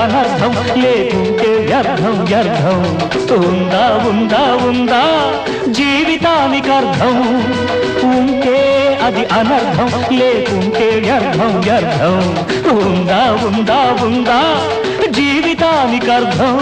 అనర్థం లేకుంటే వ్యర్థం వ్యర్థం ఉందా ఉందా ఉందా జీవితానికి అర్థం ఉంటే అది అనర్థం లేకుంటే వ్యర్థం వ్యర్థం ఉందా ఉందా ఉందా జీవితానికి అర్థం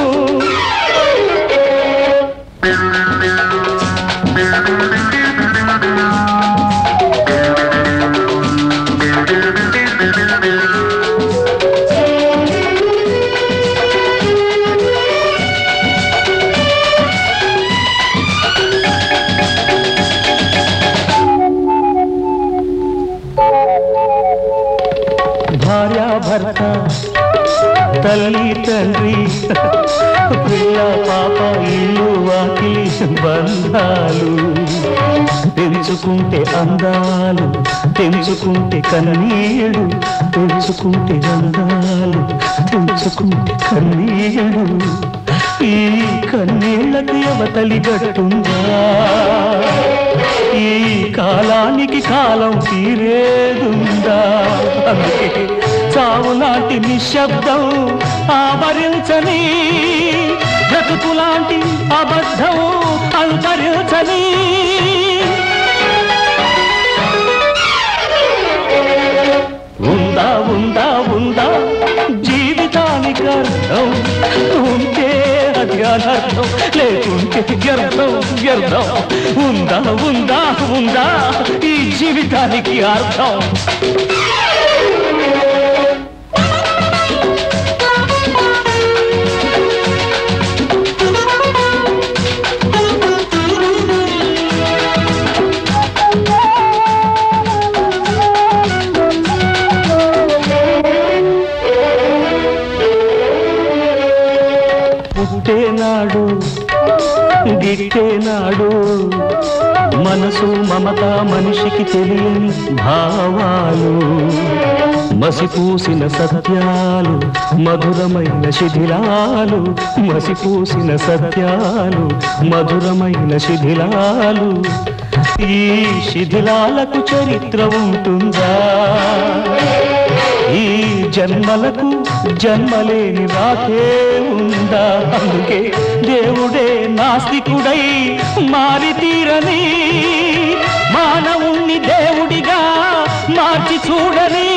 భార్యాభర్త తల్లి తండ్రి పిల్ల పాప ఇల్లు వాకిలి బంధాలు పెంచుకుంటే అందాలు పెంచుకుంటే కన్నీళ్ళు పెంచుకుంటే అందాలు పెంచుకుంటే కన్నీళ్ళు ఈ కన్నీళ్ళకి అవతలి గట్టుందా ఈ కాలానికి కాలం తీరేదుందా అందుకే చావు లాంటి నిశ్శబ్దం ఆవరించని బ్రతుకు లాంటి అబద్ధం అంతరించని ఉందా ఉందా ఉందా జీవితానికి అర్థం ఉంటే అది అనర్థం లేకుంటే వ్యర్థం వ్యర్థం ఉందా ఉందా ఉందా ఈ జీవితానికి అర్థం పుట్టేనాడు గిట్టేనాడు మనసు మమత మనిషికి తెలియని భావాలు మసిపూసిన సత్యాలు మధురమైన శిథిలాలు మసిపూసిన సత్యాలు మధురమైన శిథిలాలు ఈ శిథిలాలకు చరిత్ర ఉంటుందా ఈ జన్మలకు జన్మలేని రాతే ఉందా అందుకే దేవుడే నాస్తికుడై మారి తీరని మానవుణ్ణి దేవుడిగా మార్చి చూడని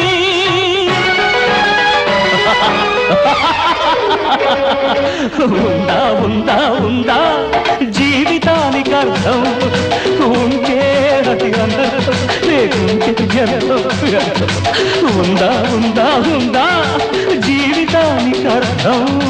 ఉందా ఉందా ఉందా జీవితానికి అర్థం ఉంటే అది అనర్థం లేకుంటే వ్యర్థం వ్యర్థం ఉందా ఉందా ఉందా జీవితానికి అర్థం